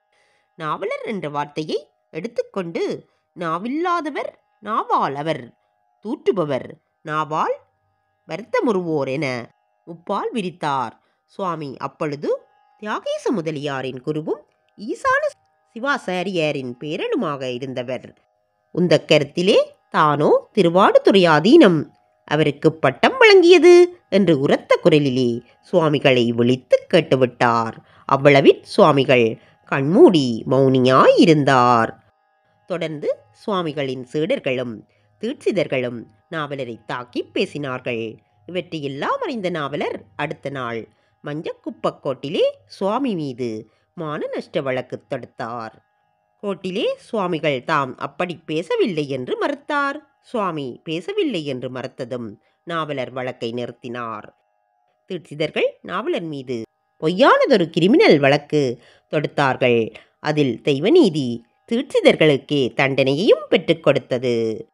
நாவலர் என்ற வார்த்தையை எடுத்துக்கொண்டு நாவில்லாதவர் நாவால் அவர் தூற்றுபவர் நாவால் வருத்தமுறுவோர் என முப்பால் விரித்தார் சுவாமி அப்பொழுது தியாகேச முதலியாரின் குருவும் ஈசான சிவாசாரியரின் பேரனுமாக இருந்தவர் உந்த கருத்திலே தானோ திருவாடுதுறையாதீனம் அவருக்கு பட்டம் வழங்கியது என்று உரத்த குரலிலே சுவாமிகளை விழித்து கேட்டுவிட்டார் அவ்வளவில் சுவாமிகள் கண்மூடி மௌனியாயிருந்தார் தொடர்ந்து சுவாமிகளின் சீடர்களும் தீட்சிதர்களும் நாவலரை தாக்கி பேசினார்கள் இவற்றையெல்லாம் அறிந்த நாவலர் அடுத்த நாள் மஞ்சக்குப்பக் கோட்டிலே சுவாமி மீது மான நஷ்ட வழக்கு தொடுத்தார் கோட்டிலே சுவாமிகள் தாம் அப்படி பேசவில்லை என்று மறுத்தார் சுவாமி பேசவில்லை என்று மறுத்ததும் நாவலர் வழக்கை நிறுத்தினார் தீட்சிதர்கள் நாவலர் மீது பொய்யானதொரு கிரிமினல் வழக்கு தொடுத்தார்கள் அதில் தெய்வநீதி தீட்சிதர்களுக்கே தண்டனையையும் பெற்றுக் கொடுத்தது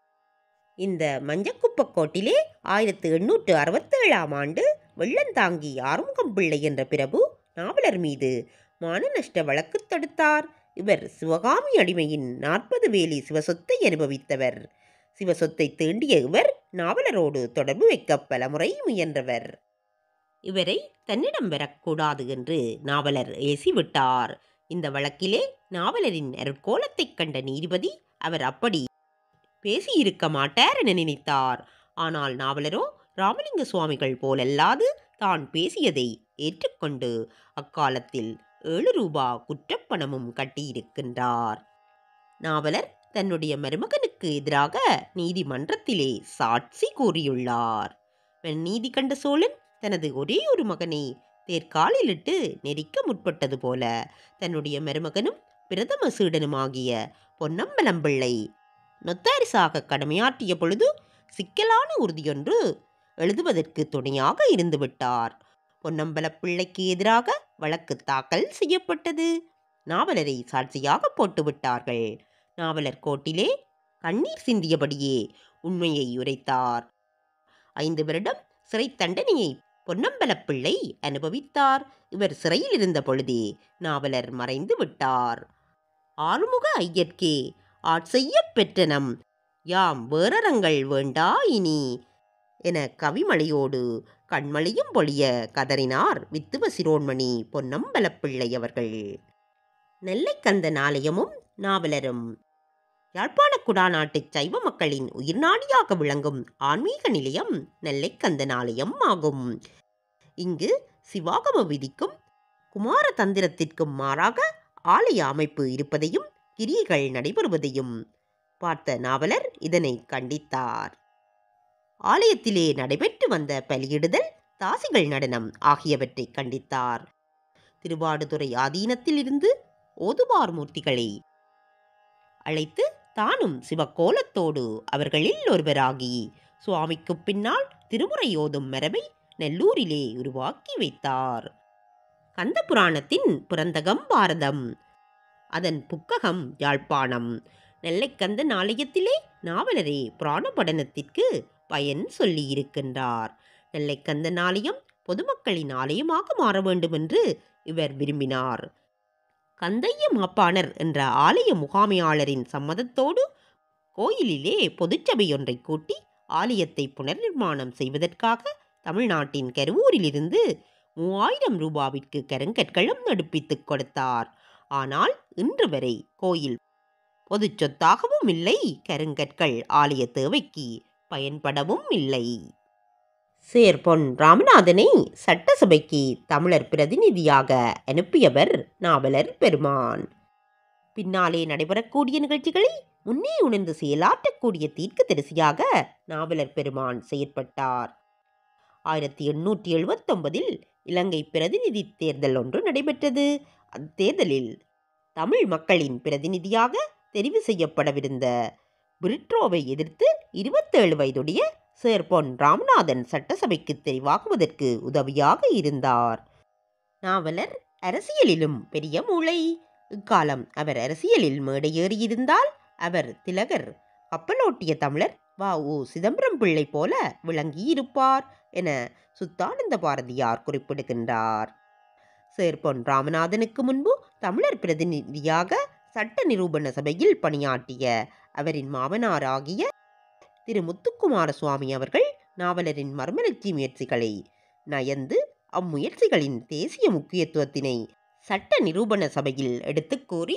இந்த மஞ்சக்குப்பக் கோட்டிலே ஆயிரத்து எண்ணூற்று அறுபத்தேழாம் ஆண்டு வெள்ளந்தாங்கி ஆறுமுகம் பிள்ளை என்ற பிரபு நாவலர் மீது மான நஷ்ட வழக்கு தொடுத்தார் இவர் சிவகாமி அடிமையின் நாற்பது வேலி சிவசொத்தை அனுபவித்தவர் சிவசொத்தை தீண்டிய இவர் நாவலரோடு தொடர்பு வைக்க பலமுறை முயன்றவர் இவரை தன்னிடம் வரக்கூடாது என்று நாவலர் ஏசிவிட்டார் இந்த வழக்கிலே நாவலரின் அருட்கோலத்தைக் கண்ட நீதிபதி அவர் அப்படி பேசியிருக்க மாட்டார் என நினைத்தார் ஆனால் நாவலரோ ராமலிங்க சுவாமிகள் போலல்லாது தான் பேசியதை ஏற்றுக்கொண்டு அக்காலத்தில் ஏழு ரூபா குற்றப்பணமும் கட்டியிருக்கின்றார் நாவலர் தன்னுடைய மருமகனுக்கு எதிராக நீதிமன்றத்திலே சாட்சி கூறியுள்ளார் நீதி கண்ட சோழன் தனது ஒரே ஒரு மகனை தேர்காலிலிட்டு நெரிக்க முற்பட்டது போல தன்னுடைய மருமகனும் பிரதம சீடனுமாகிய பொன்னம்பலம் பிள்ளை நொத்தாரிசாக கடமையாற்றிய பொழுது சிக்கலான உறுதியொன்று எழுதுவதற்கு துணையாக இருந்துவிட்டார் பொன்னம்பலப் பிள்ளைக்கு எதிராக வழக்கு தாக்கல் செய்யப்பட்டது நாவலரை சாட்சியாக போட்டுவிட்டார்கள் நாவலர் கோட்டிலே கண்ணீர் சிந்தியபடியே உண்மையை உரைத்தார் ஐந்து வருடம் சிறை தண்டனையை பொன்னம்பலப் பிள்ளை அனுபவித்தார் இவர் சிறையில் இருந்த பொழுதே நாவலர் மறைந்து விட்டார் ஆறுமுக ஐயர்க்கே ஆட்செய்யப் பெற்றனம் யாம் வேறரங்கள் வேண்டா இனி என கவிமழையோடு கண்மழையும் பொழிய கதறினார் வித்துவ சிரோன்மணி பொன்னம்பலப்பிள்ளை அவர்கள் நெல்லைக்கந்த நாளையமும் நாவலரும் யாழ்ப்பாண குடாநாட்டு சைவ மக்களின் உயிர்நாடியாக விளங்கும் ஆன்மீக நிலையம் நெல்லைக்கந்தன் ஆலயம் ஆகும் இங்கு சிவாகம விதிக்கும் குமார தந்திரத்திற்கும் மாறாக ஆலய அமைப்பு இருப்பதையும் கிரியைகள் நடைபெறுவதையும் பார்த்த நாவலர் இதனை கண்டித்தார் ஆலயத்திலே நடைபெற்று வந்த பலியிடுதல் தாசிகள் நடனம் ஆகியவற்றை கண்டித்தார் திருவாடுதுறை ஆதீனத்தில் இருந்து ஓதுவார் மூர்த்திகளை அழைத்து தானும் சிவக்கோலத்தோடு அவர்களில் ஒருவராகி சுவாமிக்கு பின்னால் திருமுறை ஓதும் மரபை நெல்லூரிலே உருவாக்கி வைத்தார் கந்த புராணத்தின் புரந்தகம் பாரதம் அதன் புக்ககம் யாழ்ப்பாணம் நெல்லைக்கந்தன் ஆலயத்திலே நாவலரே புராண படனத்திற்கு பயன் சொல்லியிருக்கின்றார் நெல்லைக்கந்தன் ஆலயம் பொதுமக்களின் ஆலயமாக மாற வேண்டுமென்று இவர் விரும்பினார் கந்தைய மாப்பாணர் என்ற ஆலய முகாமையாளரின் சம்மதத்தோடு கோயிலிலே பொதுச்சபை ஒன்றை கூட்டி ஆலயத்தை புனர்நிர்மாணம் செய்வதற்காக தமிழ்நாட்டின் கருவூரிலிருந்து மூவாயிரம் ரூபாவிற்கு கருங்கற்களும் நடுப்பித்துக் கொடுத்தார் ஆனால் இன்று வரை கோயில் பொது சொத்தாகவும் இல்லை கருங்கற்கள் ஆலய தேவைக்கு பயன்படவும் இல்லை சேர்பொன் ராமநாதனை சட்டசபைக்கு தமிழர் பிரதிநிதியாக அனுப்பியவர் நாவலர் பெருமான் பின்னாலே நடைபெறக்கூடிய நிகழ்ச்சிகளை முன்னே உணர்ந்து செயலாற்றக்கூடிய தீர்க்கதரிசியாக நாவலர் பெருமான் செயற்பட்டார் ஆயிரத்தி எண்ணூற்றி எழுபத்தொன்பதில் இலங்கை பிரதிநிதி தேர்தல் ஒன்று நடைபெற்றது அத்தேர்தலில் தமிழ் மக்களின் பிரதிநிதியாக தெரிவு செய்யப்படவிருந்த பிரிட்ரோவை எதிர்த்து இருபத்தேழு வயதுடைய சேர்பொன் ராமநாதன் சட்டசபைக்கு தெரிவாகுவதற்கு உதவியாக இருந்தார் நாவலர் அரசியலிலும் பெரிய மூளை இக்காலம் அவர் அரசியலில் மேடையேறியிருந்தால் அவர் திலகர் கப்பலோட்டிய தமிழர் வ உ சிதம்பரம் பிள்ளை போல விளங்கியிருப்பார் என சுத்தானந்த பாரதியார் குறிப்பிடுகின்றார் சேர்பொன் ராமநாதனுக்கு முன்பு தமிழர் பிரதிநிதியாக சட்ட நிரூபண சபையில் பணியாற்றிய அவரின் மாமனாராகிய திரு முத்துக்குமார சுவாமி அவர்கள் நாவலரின் மர்மலட்சி முயற்சிகளை நயந்து அம்முயற்சிகளின் தேசிய முக்கியத்துவத்தினை சட்ட நிரூபண சபையில் எடுத்துக் கூறி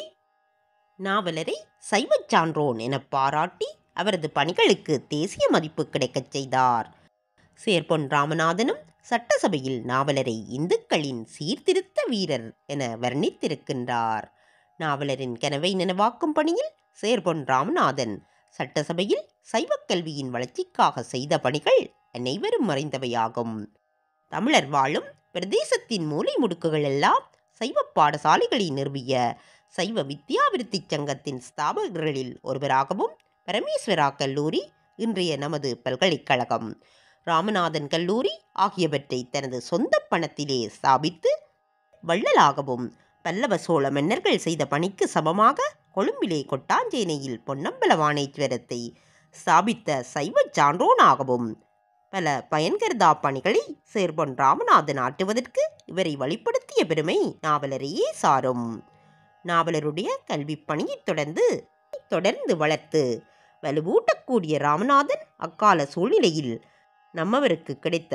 நாவலரை சைவச் சான்றோன் என பாராட்டி அவரது பணிகளுக்கு தேசிய மதிப்பு கிடைக்கச் செய்தார் சேர்பொன் ராமநாதனும் சட்டசபையில் நாவலரை இந்துக்களின் சீர்திருத்த வீரர் என வர்ணித்திருக்கின்றார் நாவலரின் கனவை நினைவாக்கும் பணியில் சேர்பொன் ராமநாதன் சட்டசபையில் சைவக் கல்வியின் வளர்ச்சிக்காக செய்த பணிகள் அனைவரும் மறைந்தவையாகும் தமிழர் வாழும் பிரதேசத்தின் மூலை முடுக்குகள் எல்லாம் சைவ பாடசாலைகளை நிறுவிய சைவ வித்யாவிருத்தி சங்கத்தின் ஸ்தாபகர்களில் ஒருவராகவும் பரமேஸ்வரா கல்லூரி இன்றைய நமது பல்கலைக்கழகம் ராமநாதன் கல்லூரி ஆகியவற்றை தனது சொந்த பணத்திலே ஸ்தாபித்து வள்ளலாகவும் பல்லவ சோழ மன்னர்கள் செய்த பணிக்கு சமமாக கொழும்பிலே கொட்டாஞ்சேனையில் பொன்னம்பல வாணேஸ்வரத்தை ஸ்தாபித்த சைவ சான்றோனாகவும் பல பயன்கருதா பணிகளை சேர்பொன் ராமநாதன் ஆட்டுவதற்கு இவரை வழிப்படுத்திய பெருமை நாவலரையே சாரும் நாவலருடைய கல்விப் பணியைத் தொடர்ந்து தொடர்ந்து வளர்த்து வலுவூட்டக்கூடிய ராமநாதன் அக்கால சூழ்நிலையில் நம்மவருக்கு கிடைத்த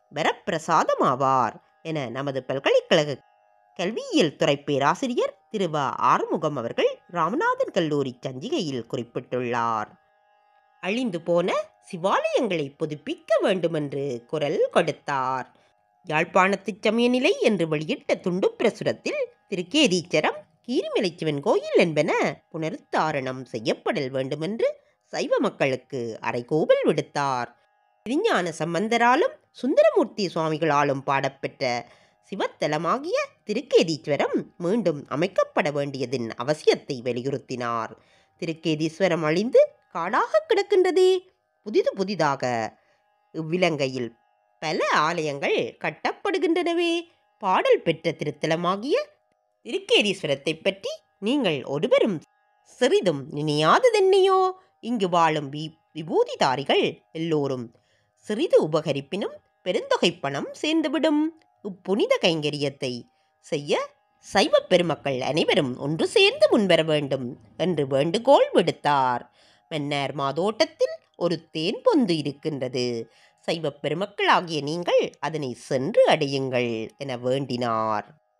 வரப்பிரசாதமாவார் என நமது பல்கலைக்கழக கல்வியியல் துறை பேராசிரியர் திரு வ ஆறுமுகம் அவர்கள் ராமநாதன் கல்லூரி சஞ்சிகையில் குறிப்பிட்டுள்ளார் அழிந்து போன சிவாலயங்களை புதுப்பிக்க வேண்டுமென்று குரல் கொடுத்தார் யாழ்ப்பாணத்து சமய நிலை என்று வெளியிட்ட துண்டு பிரசுரத்தில் திருக்கேதீச்சரம் கீரிமலைச்சிவன் கோயில் என்பன புனருத்தாரணம் செய்யப்படல் வேண்டுமென்று சைவ மக்களுக்கு அறைகோவல் விடுத்தார் திருஞான சம்பந்தராலும் சுந்தரமூர்த்தி சுவாமிகளாலும் பாடப்பெற்ற சிவத்தலமாகிய திருக்கேதீஸ்வரம் மீண்டும் அமைக்கப்பட வேண்டியதின் அவசியத்தை வலியுறுத்தினார் திருக்கேதீஸ்வரம் அழிந்து காடாக கிடக்கின்றதே புதிது புதிதாக இவ்விலங்கையில் பல ஆலயங்கள் கட்டப்படுகின்றனவே பாடல் பெற்ற திருத்தலமாகிய திருக்கேதீஸ்வரத்தை பற்றி நீங்கள் ஒருவரும் சிறிதும் நினையாததென்னையோ இங்கு வாழும் வி விபூதிதாரிகள் எல்லோரும் சிறிது உபகரிப்பினும் பெருந்தொகை பணம் சேர்ந்துவிடும் இப்புனித கைங்கரியத்தை செய்ய சைவ பெருமக்கள் அனைவரும் ஒன்று சேர்ந்து முன்வர வேண்டும் என்று வேண்டுகோள் விடுத்தார் மன்னார் மாதோட்டத்தில் ஒரு தேன் பொந்து இருக்கின்றது சைவ பெருமக்களாகிய நீங்கள் அதனை சென்று அடையுங்கள் என வேண்டினார்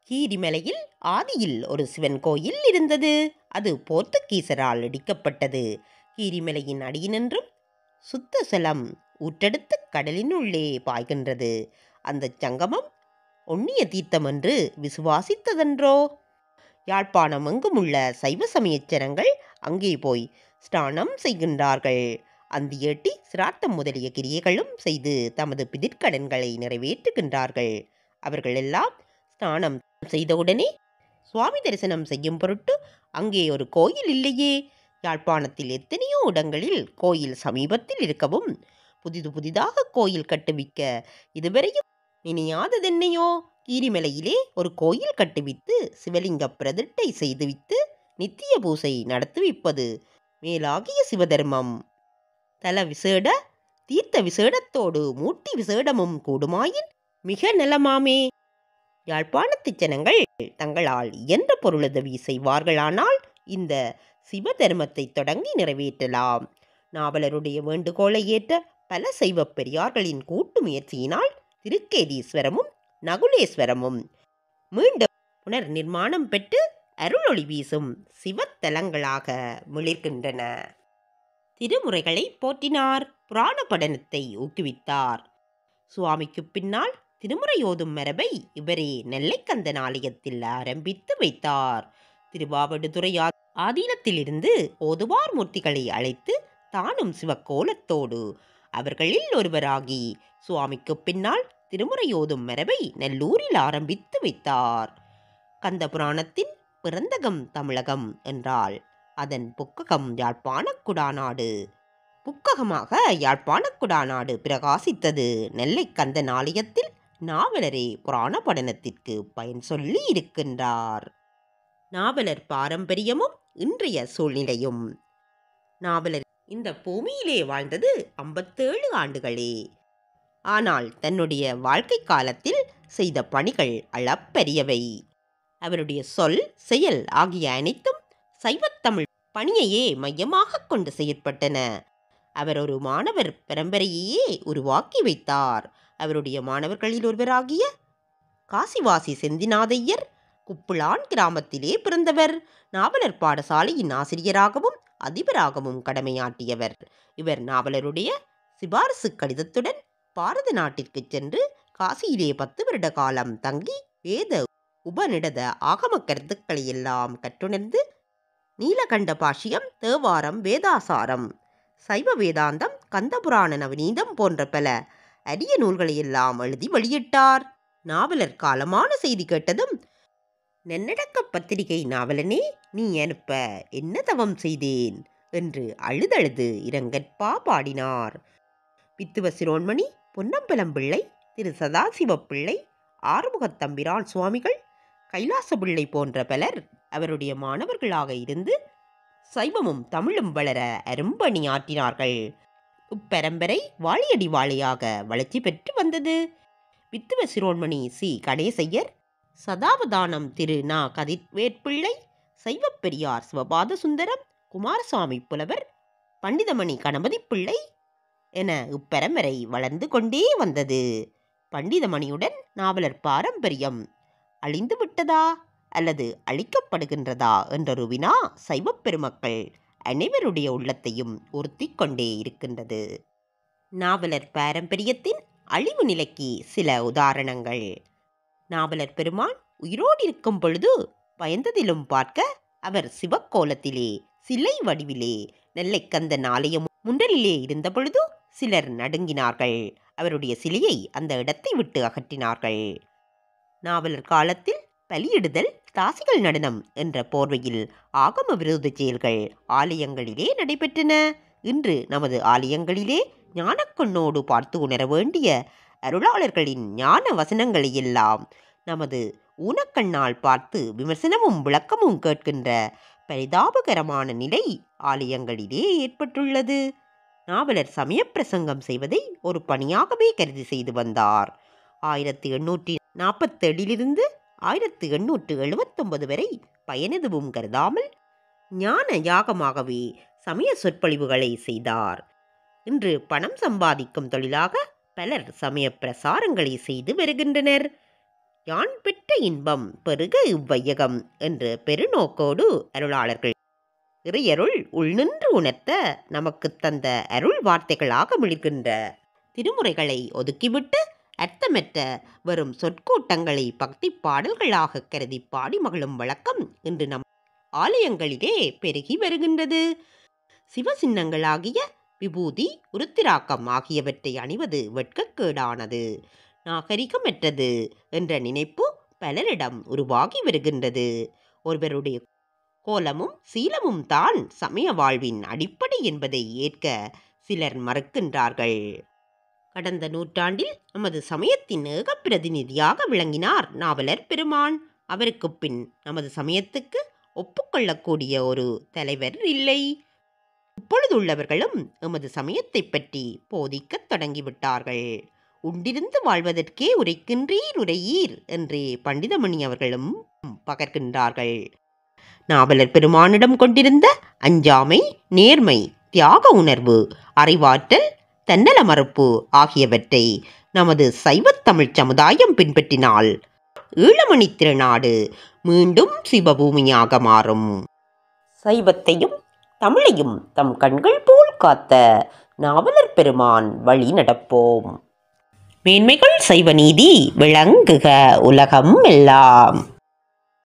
கீரிமலையில் ஆதியில் ஒரு சிவன் கோயில் இருந்தது அது போர்த்துகீசரால் இடிக்கப்பட்டது கீரிமலையின் அடியினின்றும் சுத்த செலம் ஊற்றெடுத்து கடலினுள்ளே பாய்கின்றது அந்தச் சங்கமம் ஒண்ணிய தீர்த்தம் என்று விசுவாசித்ததென்றோ யாழ்ப்பாணம் எங்குமுள்ள சைவ சமயச் ஜனங்கள் அங்கே போய் ஸ்நானம் செய்கின்றார்கள் அந்தியேட்டி சிராத்தம் முதலிய கிரியைகளும் செய்து தமது பிதிர்க்கடன்களை நிறைவேற்றுகின்றார்கள் அவர்கள் எல்லாம் ஸ்நானம் செய்தவுடனே சுவாமி தரிசனம் செய்யும் பொருட்டு அங்கே ஒரு கோயில் இல்லையே யாழ்ப்பாணத்தில் எத்தனையோ இடங்களில் கோயில் சமீபத்தில் இருக்கவும் புதிது புதிதாக கோயில் கட்டுவிக்க இதுவரையும் நினையாததென்னையோ கீரிமலையிலே ஒரு கோயில் கட்டுவித்து சிவலிங்க பிரதிட்டை செய்துவித்து நித்திய பூசை நடத்துவிப்பது மேலாகிய சிவதர்மம் தல விசேட தீர்த்த விசேடத்தோடு மூர்த்தி விசேடமும் கூடுமாயின் மிக நலமாமே யாழ்ப்பாணத்துச் ஜனங்கள் தங்களால் இயன்ற பொருளுதவி செய்வார்களானால் இந்த சிவதர்மத்தை தொடங்கி நிறைவேற்றலாம் நாவலருடைய வேண்டுகோளை ஏற்ற பல சைவப் பெரியார்களின் கூட்டு முயற்சியினால் திருக்கேதீஸ்வரமும் நகுலேஸ்வரமும் மீண்டும் புனர் நிர்மாணம் பெற்று அருளொளி வீசும் சிவத்தலங்களாக மிளிர்கின்றன திருமுறைகளை போற்றினார் புராண படனத்தை ஊக்குவித்தார் சுவாமிக்கு பின்னால் திருமுறை ஓதும் மரபை இவரே நெல்லைக்கந்தன் ஆலயத்தில் ஆரம்பித்து வைத்தார் திருவாவடுதுறை ஆ- ஆதீனத்திலிருந்து ஓதுவார் மூர்த்திகளை அழைத்து தானும் சிவக்கோலத்தோடு அவர்களில் ஒருவராகி சுவாமிக்கு பின்னால் திருமுறை ஓதும் மரபை நெல்லூரில் ஆரம்பித்து வைத்தார் கந்த புராணத்தின் பிறந்தகம் தமிழகம் என்றால் அதன் புக்ககம் யாழ்ப்பாணக் குடாநாடு புக்ககமாக யாழ்ப்பாணக் குடாநாடு பிரகாசித்தது நெல்லை கந்தன் ஆலயத்தில் நாவலரே புராண படனத்திற்கு பயன் சொல்லி இருக்கின்றார் நாவலர் பாரம்பரியமும் இன்றைய சூழ்நிலையும் நாவலர் இந்த பூமியிலே வாழ்ந்தது ஐம்பத்தேழு ஆண்டுகளே ஆனால் தன்னுடைய வாழ்க்கை காலத்தில் செய்த பணிகள் அளப்பெரியவை அவருடைய சொல் செயல் ஆகிய அனைத்தும் சைவத்தமிழ் பணியையே மையமாகக் கொண்டு செயற்பட்டன அவர் ஒரு மாணவர் பரம்பரையையே உருவாக்கி வைத்தார் அவருடைய மாணவர்களில் ஒருவராகிய காசிவாசி செந்திநாதையர் குப்புளான் கிராமத்திலே பிறந்தவர் நாவலர் பாடசாலையின் ஆசிரியராகவும் அதிபராகவும் கடமையாற்றியவர் இவர் நாவலருடைய சிபாரசு கடிதத்துடன் பாரத நாட்டிற்கு சென்று காசியிலே பத்து வருட காலம் தங்கி வேத உபநிடத ஆகம கருத்துக்களை எல்லாம் கற்றுணர்ந்து நீலகண்ட பாஷ்யம் தேவாரம் வேதாசாரம் சைவ வேதாந்தம் கந்தபுராண நவநீதம் போன்ற பல அரிய நூல்களை எல்லாம் எழுதி வெளியிட்டார் நாவலர் காலமான செய்தி கேட்டதும் நென்னடக்க பத்திரிகை நாவலனே நீ அனுப்ப என்ன தவம் செய்தேன் என்று அழுதழுது இரங்கற்பா பாடினார் வித்துவ சிரோன்மணி பொன்னம்பலம் பிள்ளை திரு சதாசிவ பிள்ளை ஆறுமுகத்தம்பிரான் சுவாமிகள் கைலாச பிள்ளை போன்ற பலர் அவருடைய மாணவர்களாக இருந்து சைவமும் தமிழும் வளர அரும்பணியாற்றினார்கள் இப்பரம்பரை வாழியடி வாழையாக வளர்ச்சி பெற்று வந்தது வித்துவ சிரோன்மணி சி கணேசையர் சதாவதானம் திரு நா கதிர்வேற்பிள்ளை சைவப் பெரியார் சிவபாத சுந்தரம் குமாரசாமி புலவர் பண்டிதமணி கணபதி பிள்ளை என இப்பரம்பரை வளர்ந்து கொண்டே வந்தது பண்டிதமணியுடன் நாவலர் பாரம்பரியம் அழிந்து விட்டதா அல்லது அழிக்கப்படுகின்றதா என்றொரு வினா சைவப் பெருமக்கள் அனைவருடைய உள்ளத்தையும் உறுத்திக் கொண்டே இருக்கின்றது நாவலர் பாரம்பரியத்தின் அழிவு நிலைக்கு சில உதாரணங்கள் நாவலர் பெருமான் உயிரோடு இருக்கும் பொழுது பயந்ததிலும் பார்க்க அவர் சிவக்கோலத்திலே சிலை வடிவிலே நெல்லைக்கந்தன் ஆலயம் முன்றலிலே இருந்த பொழுது சிலர் நடுங்கினார்கள் அவருடைய சிலையை அந்த இடத்தை விட்டு அகற்றினார்கள் நாவலர் காலத்தில் பலியிடுதல் தாசிகள் நடனம் என்ற போர்வையில் ஆகம விரோத செயல்கள் ஆலயங்களிலே நடைபெற்றன இன்று நமது ஆலயங்களிலே ஞானக்கண்ணோடு பார்த்து உணர வேண்டிய அருளாளர்களின் ஞான வசனங்களை எல்லாம் நமது ஊனக்கண்ணால் பார்த்து விமர்சனமும் விளக்கமும் கேட்கின்ற பரிதாபகரமான நிலை ஆலயங்களிலே ஏற்பட்டுள்ளது நாவலர் சமயப் பிரசங்கம் செய்வதை ஒரு பணியாகவே கருதி செய்து வந்தார் ஆயிரத்தி எண்ணூற்றி நாற்பத்தேழிலிருந்து ஆயிரத்து எண்ணூற்று எழுபத்தொன்பது வரை பயனெதுவும் கருதாமல் ஞான யாகமாகவே சமய சொற்பொழிவுகளை செய்தார் இன்று பணம் சம்பாதிக்கும் தொழிலாக பலர் சமய பிரசாரங்களை செய்து வருகின்றனர் யான் பெற்ற இன்பம் பெருக இவ்வையகம் என்று பெருநோக்கோடு அருளாளர்கள் இறையருள் உள்நின்று உணர்த்த நமக்கு தந்த அருள் வார்த்தைகளாக மிளிர்கின்ற திருமுறைகளை ஒதுக்கிவிட்டு அர்த்தமற்ற வெறும் சொற்கூட்டங்களை பக்தி பாடல்களாக கருதி பாடி மகளும் வழக்கம் இன்று நம் ஆலயங்களிலே பெருகி வருகின்றது சிவசின்னங்களாகிய விபூதி உருத்திராக்கம் ஆகியவற்றை அணிவது வெட்கக்கேடானது நாகரிகமற்றது என்ற நினைப்பு பலரிடம் உருவாகி வருகின்றது ஒருவருடைய கோலமும் சீலமும் தான் சமய வாழ்வின் அடிப்படை என்பதை ஏற்க சிலர் மறுக்கின்றார்கள் கடந்த நூற்றாண்டில் நமது சமயத்தின் ஏக பிரதிநிதியாக விளங்கினார் நாவலர் பெருமான் அவருக்கு பின் நமது சமயத்துக்கு ஒப்புக்கொள்ளக்கூடிய ஒரு தலைவர் இல்லை இப்பொழுதுள்ளவர்களும் எமது சமயத்தை பற்றி போதிக்கத் தொடங்கிவிட்டார்கள் உண்டிருந்து வாழ்வதற்கே உரைக்கின்றீர் உரையீர் என்றே பண்டிதமணி அவர்களும் பகர்கின்றார்கள் நாவலர் பெருமானிடம் கொண்டிருந்த அஞ்சாமை நேர்மை தியாக உணர்வு அறிவாற்றல் தன்னல மறுப்பு ஆகியவற்றை நமது சைவத் தமிழ்ச் சமுதாயம் பின்பற்றினால் ஈழமணி திருநாடு மீண்டும் சிவபூமியாக மாறும் சைவத்தையும் தமிழையும் தம் கண்கள் போல் காத்த நாவலர் பெருமான் வழி நடப்போம் மேன்மைகள் சைவ நீதி விளங்குக உலகம் எல்லாம்